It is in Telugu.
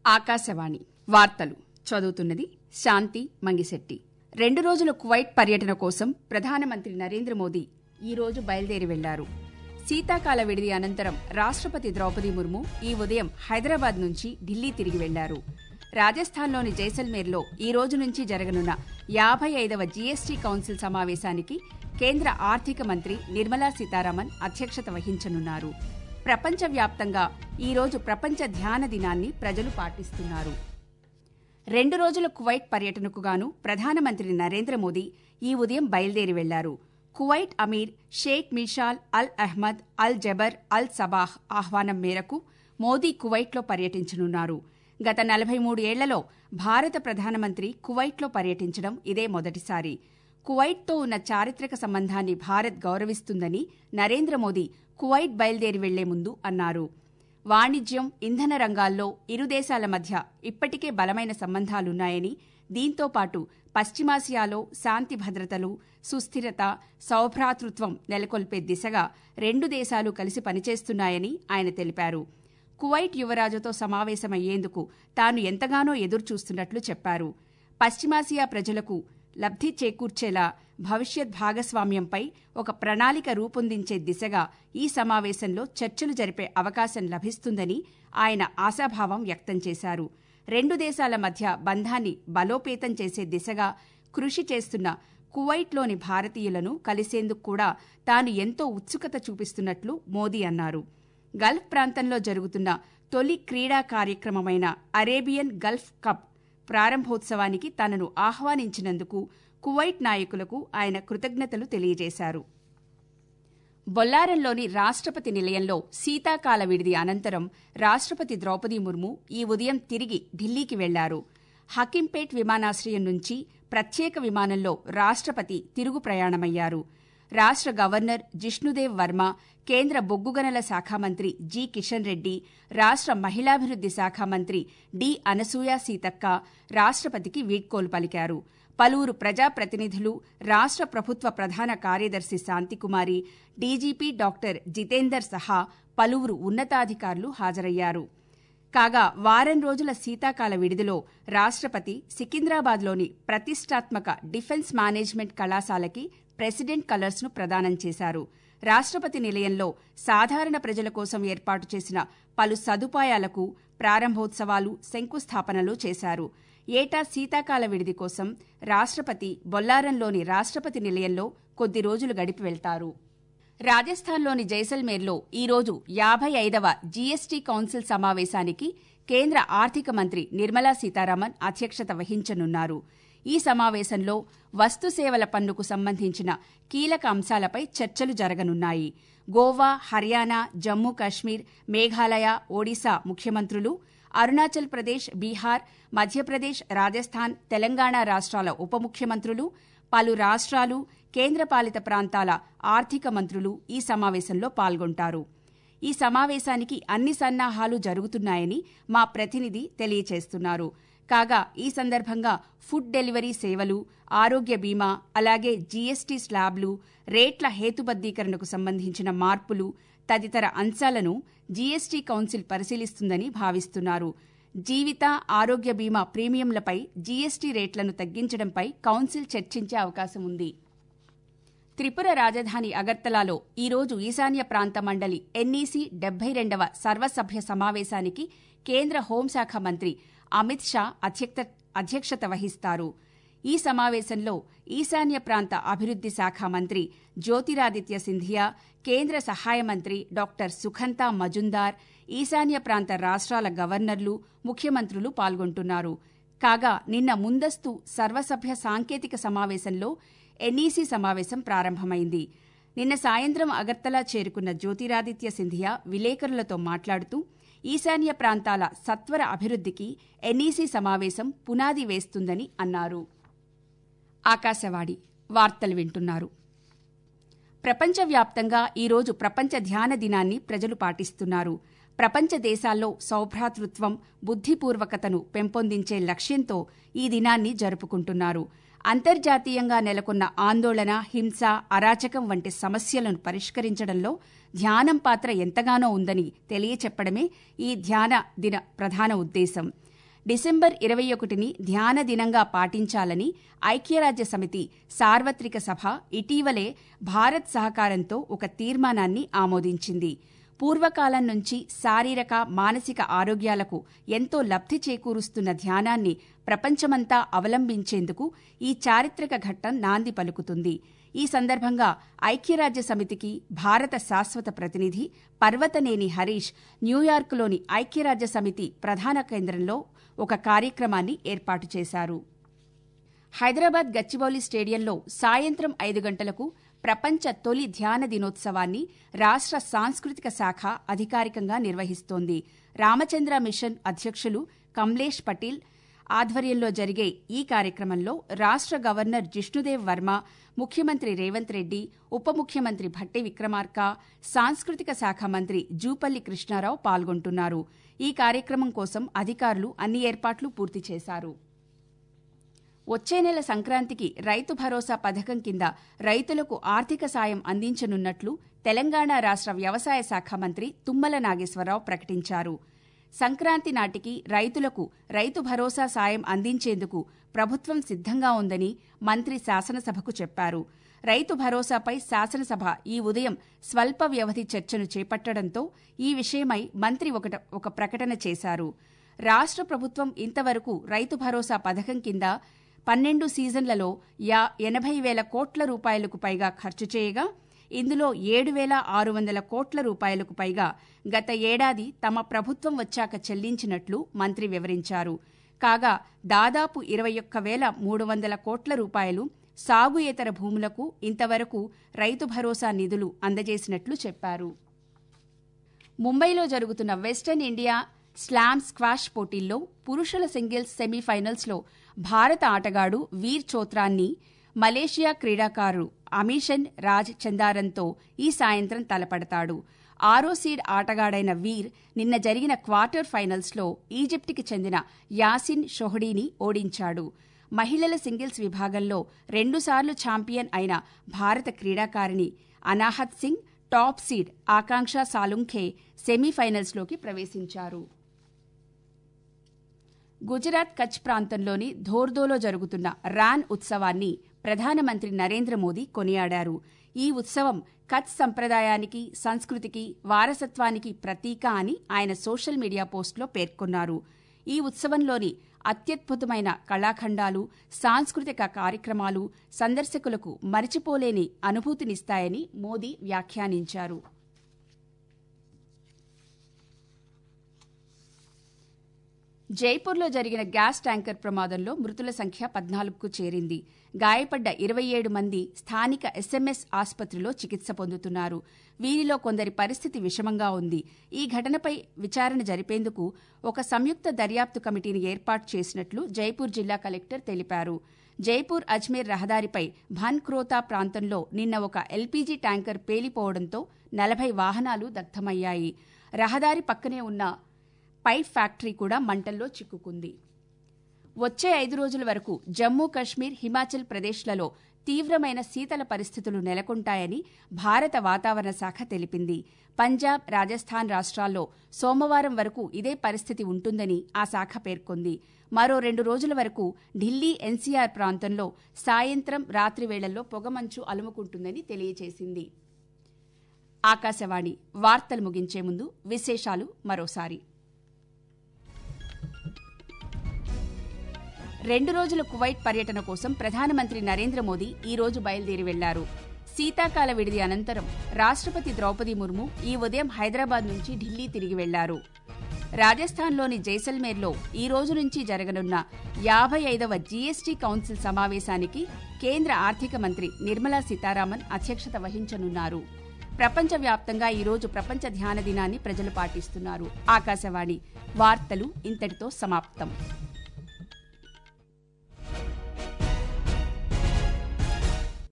ఆకాశవాణి వార్తలు చదువుతున్నది శాంతి మంగిశెట్టి రెండు రోజుల కువైట్ పర్యటన కోసం ప్రధానమంత్రి నరేంద్ర మోదీ ఈ రోజు బయలుదేరి వెళ్లారు శీతాకాల విడిది అనంతరం రాష్ట్రపతి ద్రౌపది ముర్ము ఈ ఉదయం హైదరాబాద్ నుంచి ఢిల్లీ తిరిగి వెళ్లారు రాజస్థాన్లోని జైసల్మేర్లో ఈ రోజు నుంచి జరగనున్న యాభై ఐదవ జీఎస్టీ కౌన్సిల్ సమావేశానికి కేంద్ర ఆర్థిక మంత్రి నిర్మలా సీతారామన్ అధ్యక్షత వహించనున్నారు ప్రపంచవ్యాప్తంగా ఈ రోజు ప్రపంచ ధ్యాన దినాన్ని ప్రజలు పాటిస్తున్నారు రెండు రోజుల కువైట్ పర్యటనకు గాను ప్రధానమంత్రి నరేంద్ర మోదీ ఈ ఉదయం బయలుదేరి వెళ్లారు Kuwait Amir Sheikh Mishal al Ahmad al Jaber al Sabah ఆహ్వానం మేరకు మోదీ కువైట్లో పర్యటించనున్నారు గత నలభై మూడు ఏళ్లలో భారత ప్రధానమంత్రి కువైట్లో పర్యటించడం ఇదే మొదటిసారి కువైట్తో ఉన్న చారిత్రక సంబంధాన్ని భారత్ గౌరవిస్తుందని నరేంద్ర మోదీ కువైట్ బయలుదేరి వెళ్లే ముందు అన్నారు వాణిజ్యం ఇంధన రంగాల్లో ఇరు దేశాల మధ్య ఇప్పటికే బలమైన సంబంధాలున్నాయని దీంతో పాటు పశ్చిమాసియాలో శాంతి భద్రతలు సుస్థిరత సౌభ్రాతృత్వం నెలకొల్పే దిశగా రెండు దేశాలు కలిసి పనిచేస్తున్నాయని ఆయన తెలిపారు కువైట్ యువరాజుతో సమావేశమయ్యేందుకు తాను ఎంతగానో ఎదురుచూస్తున్నట్లు చెప్పారు పశ్చిమాసియా ప్రజలకు లబ్ధి చేకూర్చేలా భవిష్యత్ భాగస్వామ్యంపై ఒక ప్రణాళిక రూపొందించే దిశగా ఈ సమావేశంలో చర్చలు జరిపే అవకాశం లభిస్తుందని ఆయన ఆశాభావం వ్యక్తం చేశారు రెండు దేశాల మధ్య బంధాన్ని బలోపేతం చేసే దిశగా కృషి చేస్తున్న కువైట్లోని భారతీయులను కలిసేందుకు కూడా తాను ఎంతో ఉత్సుకత చూపిస్తున్నట్లు మోదీ అన్నారు గల్ఫ్ ప్రాంతంలో జరుగుతున్న తొలి క్రీడా కార్యక్రమమైన అరేబియన్ గల్ఫ్ కప్ ప్రారంభోత్సవానికి తనను ఆహ్వానించినందుకు కువైట్ నాయకులకు ఆయన కృతజ్ఞతలు తెలియజేశారు బొల్లారంలోని రాష్ట్రపతి నిలయంలో శీతాకాల విడిది అనంతరం రాష్ట్రపతి ద్రౌపది ముర్ము ఈ ఉదయం తిరిగి ఢిల్లీకి వెళ్లారు హకింపేట్ విమానాశ్రయం నుంచి ప్రత్యేక విమానంలో రాష్ట్రపతి తిరుగు ప్రయాణమయ్యారు రాష్ట్ర గవర్నర్ జిష్ణుదేవ్ వర్మ కేంద్ర బొగ్గుగనుల శాఖ మంత్రి జి కిషన్ రెడ్డి రాష్ట్ర మహిళాభివృద్ది శాఖ మంత్రి డి అనసూయ సీతక్క రాష్ట్రపతికి వీడ్కోలు పలికారు పలువురు ప్రజాప్రతినిధులు రాష్ట్ర ప్రభుత్వ ప్రధాన కార్యదర్శి శాంతికుమారి డీజీపీ డాక్టర్ జితేందర్ సహా పలువురు ఉన్నతాధికారులు హాజరయ్యారు కాగా వారం రోజుల శీతాకాల విడిదిలో రాష్ట్రపతి సికింద్రాబాద్లోని ప్రతిష్టాత్మక డిఫెన్స్ మేనేజ్మెంట్ కళాశాలకి ప్రెసిడెంట్ కలర్స్ ను ప్రదానం చేశారు రాష్ట్రపతి నిలయంలో సాధారణ ప్రజల కోసం ఏర్పాటు చేసిన పలు సదుపాయాలకు ప్రారంభోత్సవాలు శంకుస్థాపనలు చేశారు ఏటా శీతాకాల విడిది కోసం రాష్ట్రపతి బొల్లారంలోని రాష్ట్రపతి నిలయంలో కొద్ది రోజులు గడిపి వెళ్తారు రాజస్థాన్లోని జైసల్మేర్లో ఈరోజు యాభై ఐదవ జీఎస్టీ కౌన్సిల్ సమావేశానికి కేంద్ర ఆర్థిక మంత్రి నిర్మలా సీతారామన్ అధ్యక్షత వహించనున్నారు ఈ సమావేశంలో వస్తు సేవల పన్నుకు సంబంధించిన కీలక అంశాలపై చర్చలు జరగనున్నాయి గోవా హర్యానా జమ్మూ కశ్మీర్ మేఘాలయ ఒడిశా ముఖ్యమంత్రులు అరుణాచల్ ప్రదేశ్ బీహార్ మధ్యప్రదేశ్ రాజస్థాన్ తెలంగాణ రాష్ట్రాల ఉప ముఖ్యమంత్రులు పలు రాష్ట్రాలు కేంద్రపాలిత ప్రాంతాల ఆర్థిక మంత్రులు ఈ సమావేశంలో పాల్గొంటారు ఈ సమావేశానికి అన్ని సన్నాహాలు జరుగుతున్నాయని మా ప్రతినిధి తెలియచేస్తున్నారు కాగా ఈ సందర్భంగా ఫుడ్ డెలివరీ సేవలు ఆరోగ్య బీమా అలాగే జీఎస్టీ స్లాబ్లు రేట్ల హేతుబద్దీకరణకు సంబంధించిన మార్పులు తదితర అంశాలను జీఎస్టీ కౌన్సిల్ పరిశీలిస్తుందని భావిస్తున్నారు జీవిత ఆరోగ్య బీమా ప్రీమియంలపై జీఎస్టీ రేట్లను తగ్గించడంపై కౌన్సిల్ చర్చించే అవకాశం ఉంది త్రిపుర రాజధాని అగర్తలాలో ఈరోజు ఈశాన్య ప్రాంత మండలి ఎన్ఈసీ డెబ్బై రెండవ సర్వసభ్య సమావేశానికి కేంద్ర హోంశాఖ మంత్రి అమిత్ షా అధ్యక్షత వహిస్తారు ఈ సమావేశంలో ఈశాన్య ప్రాంత అభివృద్ది శాఖ మంత్రి జ్యోతిరాదిత్య సింధియా కేంద్ర సహాయ మంత్రి డాక్టర్ సుఖంతా మజుందార్ ఈశాన్య ప్రాంత రాష్ట్రాల గవర్నర్లు ముఖ్యమంత్రులు పాల్గొంటున్నారు కాగా నిన్న ముందస్తు సర్వసభ్య సాంకేతిక సమావేశంలో ఎన్ఈసీ సమావేశం ప్రారంభమైంది నిన్న సాయంత్రం అగర్తలా చేరుకున్న జ్యోతిరాదిత్య సింధియా విలేకరులతో మాట్లాడుతూ ఈశాన్య ప్రాంతాల సత్వర అభివృద్దికి ఎన్ఈసీ సమావేశం పునాది వేస్తుందని అన్నారు ఆకాశవాణి వార్తలు వింటున్నారు ప్రపంచవ్యాప్తంగా ఈరోజు ప్రపంచ ధ్యాన దినాన్ని ప్రజలు పాటిస్తున్నారు ప్రపంచ దేశాల్లో సౌభ్రాతృత్వం బుద్దిపూర్వకతను పెంపొందించే లక్ష్యంతో ఈ దినాన్ని జరుపుకుంటున్నారు అంతర్జాతీయంగా నెలకొన్న ఆందోళన హింస అరాచకం వంటి సమస్యలను పరిష్కరించడంలో ధ్యానం పాత్ర ఎంతగానో ఉందని తెలియచెప్పడమే ఈ ధ్యాన దిన ప్రధాన ఉద్దేశం డిసెంబర్ ఇరవై ఒకటిని ధ్యాన దినంగా పాటించాలని ఐక్యరాజ్య సమితి సార్వత్రిక సభ ఇటీవలే భారత్ సహకారంతో ఒక తీర్మానాన్ని ఆమోదించింది పూర్వకాలం నుంచి శారీరక మానసిక ఆరోగ్యాలకు ఎంతో లబ్ధి చేకూరుస్తున్న ధ్యానాన్ని ప్రపంచమంతా అవలంబించేందుకు ఈ చారిత్రక ఘట్టం నాంది పలుకుతుంది ఈ సందర్భంగా ఐక్యరాజ్య సమితికి భారత శాశ్వత ప్రతినిధి పర్వతనేని హరీష్ న్యూయార్క్లోని ఐక్యరాజ్య సమితి ప్రధాన కేంద్రంలో ఒక కార్యక్రమాన్ని ఏర్పాటు చేశారు హైదరాబాద్ గచ్చిబౌలి స్టేడియంలో సాయంత్రం ఐదు గంటలకు ప్రపంచ తొలి ధ్యాన దినోత్సవాన్ని రాష్ట్ర సాంస్కృతిక శాఖ అధికారికంగా నిర్వహిస్తోంది రామచంద్ర మిషన్ అధ్యక్షులు కమలేష్ పటేల్ ఆధ్వర్యంలో జరిగే ఈ కార్యక్రమంలో రాష్ట్ర గవర్నర్ జిష్ణుదేవ్ వర్మ ముఖ్యమంత్రి రేవంత్ రెడ్డి ఉప ముఖ్యమంత్రి భట్టి విక్రమార్క సాంస్కృతిక శాఖ మంత్రి జూపల్లి కృష్ణారావు పాల్గొంటున్నారు ఈ కార్యక్రమం కోసం అధికారులు అన్ని ఏర్పాట్లు పూర్తి చేశారు వచ్చే నెల సంక్రాంతికి రైతు భరోసా పథకం కింద రైతులకు ఆర్థిక సాయం అందించనున్నట్లు తెలంగాణ రాష్ట్ర వ్యవసాయ శాఖ మంత్రి తుమ్మల నాగేశ్వరరావు ప్రకటించారు సంక్రాంతి నాటికి రైతులకు రైతు భరోసా సాయం అందించేందుకు ప్రభుత్వం సిద్ధంగా ఉందని మంత్రి శాసనసభకు చెప్పారు రైతు భరోసాపై శాసనసభ ఈ ఉదయం స్వల్ప వ్యవధి చర్చను చేపట్టడంతో ఈ విషయమై మంత్రి ఒకట ఒక ప్రకటన చేశారు రాష్ట్ర ప్రభుత్వం ఇంతవరకు రైతు భరోసా పథకం కింద పన్నెండు సీజన్లలో యా ఎనభై వేల కోట్ల రూపాయలకు పైగా ఖర్చు చేయగా ఇందులో ఏడు వేల ఆరు వందల కోట్ల రూపాయలకు పైగా గత ఏడాది తమ ప్రభుత్వం వచ్చాక చెల్లించినట్లు మంత్రి వివరించారు కాగా దాదాపు ఇరవై ఒక్క వేల మూడు వందల కోట్ల రూపాయలు సాగుయేతర భూములకు ఇంతవరకు రైతు భరోసా నిధులు అందజేసినట్లు చెప్పారు ముంబైలో జరుగుతున్న వెస్టర్న్ ఇండియా స్లామ్ స్క్వాష్ పోటీల్లో పురుషుల సింగిల్స్ సెమీఫైనల్స్లో భారత ఆటగాడు వీర్ చోత్రాన్ని మలేషియా క్రీడాకారుడు అమీషన్ రాజ్ చందారన్తో ఈ సాయంత్రం తలపడతాడు ఆరో సీడ్ ఆటగాడైన వీర్ నిన్న జరిగిన క్వార్టర్ ఫైనల్స్లో ఈజిప్ట్కి చెందిన యాసిన్ షొహడీని ఓడించాడు మహిళల సింగిల్స్ విభాగంలో రెండుసార్లు ఛాంపియన్ అయిన భారత క్రీడాకారిణి అనాహత్ సింగ్ టాప్ సీడ్ ఆకాంక్ష సాలుంఖే సెమీఫైనల్స్లోకి ప్రవేశించారు గుజరాత్ కచ్ ప్రాంతంలోని ధోర్దోలో జరుగుతున్న రాన్ ఉత్సవాన్ని ప్రధానమంత్రి నరేంద్ర మోదీ కొనియాడారు ఈ ఉత్సవం కచ్ సంప్రదాయానికి సంస్కృతికి వారసత్వానికి ప్రతీక అని ఆయన సోషల్ మీడియా పోస్టులో పేర్కొన్నారు ఈ ఉత్సవంలోని అత్యద్భుతమైన కళాఖండాలు సాంస్కృతిక కార్యక్రమాలు సందర్శకులకు మరిచిపోలేని అనుభూతినిస్తాయని మోదీ వ్యాఖ్యానించారు జైపూర్లో జరిగిన గ్యాస్ ట్యాంకర్ ప్రమాదంలో మృతుల సంఖ్య పద్నాలుగుకు చేరింది గాయపడ్డ ఇరవై ఏడు మంది స్థానిక ఎస్ఎంఎస్ ఆసుపత్రిలో చికిత్స పొందుతున్నారు వీరిలో కొందరి పరిస్థితి విషమంగా ఉంది ఈ ఘటనపై విచారణ జరిపేందుకు ఒక సంయుక్త దర్యాప్తు కమిటీని ఏర్పాటు చేసినట్లు జైపూర్ జిల్లా కలెక్టర్ తెలిపారు జైపూర్ అజ్మీర్ రహదారిపై భన్క్రోతా ప్రాంతంలో నిన్న ఒక ఎల్పీజీ ట్యాంకర్ పేలిపోవడంతో నలభై వాహనాలు దగ్ధమయ్యాయి రహదారి పక్కనే ఉన్న పైప్ ఫ్యాక్టరీ కూడా మంటల్లో చిక్కుకుంది వచ్చే ఐదు రోజుల వరకు జమ్మూ కశ్మీర్ హిమాచల్ ప్రదేశ్లలో తీవ్రమైన శీతల పరిస్థితులు నెలకొంటాయని భారత వాతావరణ శాఖ తెలిపింది పంజాబ్ రాజస్థాన్ రాష్ట్రాల్లో సోమవారం వరకు ఇదే పరిస్థితి ఉంటుందని ఆ శాఖ పేర్కొంది మరో రెండు రోజుల వరకు ఢిల్లీ ఎన్సీఆర్ ప్రాంతంలో సాయంత్రం రాత్రి వేళల్లో పొగమంచు అలుముకుంటుందని తెలియజేసింది ఆకాశవాణి వార్తలు ముగించే ముందు విశేషాలు మరోసారి రెండు రోజుల కువైట్ పర్యటన కోసం ప్రధానమంత్రి నరేంద్ర మోదీ ఈ రోజు బయలుదేరి వెళ్లారు శీతాకాల విడిది అనంతరం రాష్ట్రపతి ద్రౌపది ముర్ము ఈ ఉదయం హైదరాబాద్ నుంచి ఢిల్లీ తిరిగి వెళ్లారు రాజస్థాన్లోని జైసల్మేర్లో ఈ రోజు నుంచి జరగనున్న యాభై ఐదవ జీఎస్టీ కౌన్సిల్ సమావేశానికి కేంద్ర ఆర్థిక మంత్రి నిర్మలా సీతారామన్ అధ్యక్షత వహించనున్నారు ప్రపంచవ్యాప్తంగా ఈ రోజు ప్రపంచ ధ్యాన దినాన్ని ప్రజలు పాటిస్తున్నారు ఆకాశవాణి వార్తలు ఇంతటితో సమాప్తం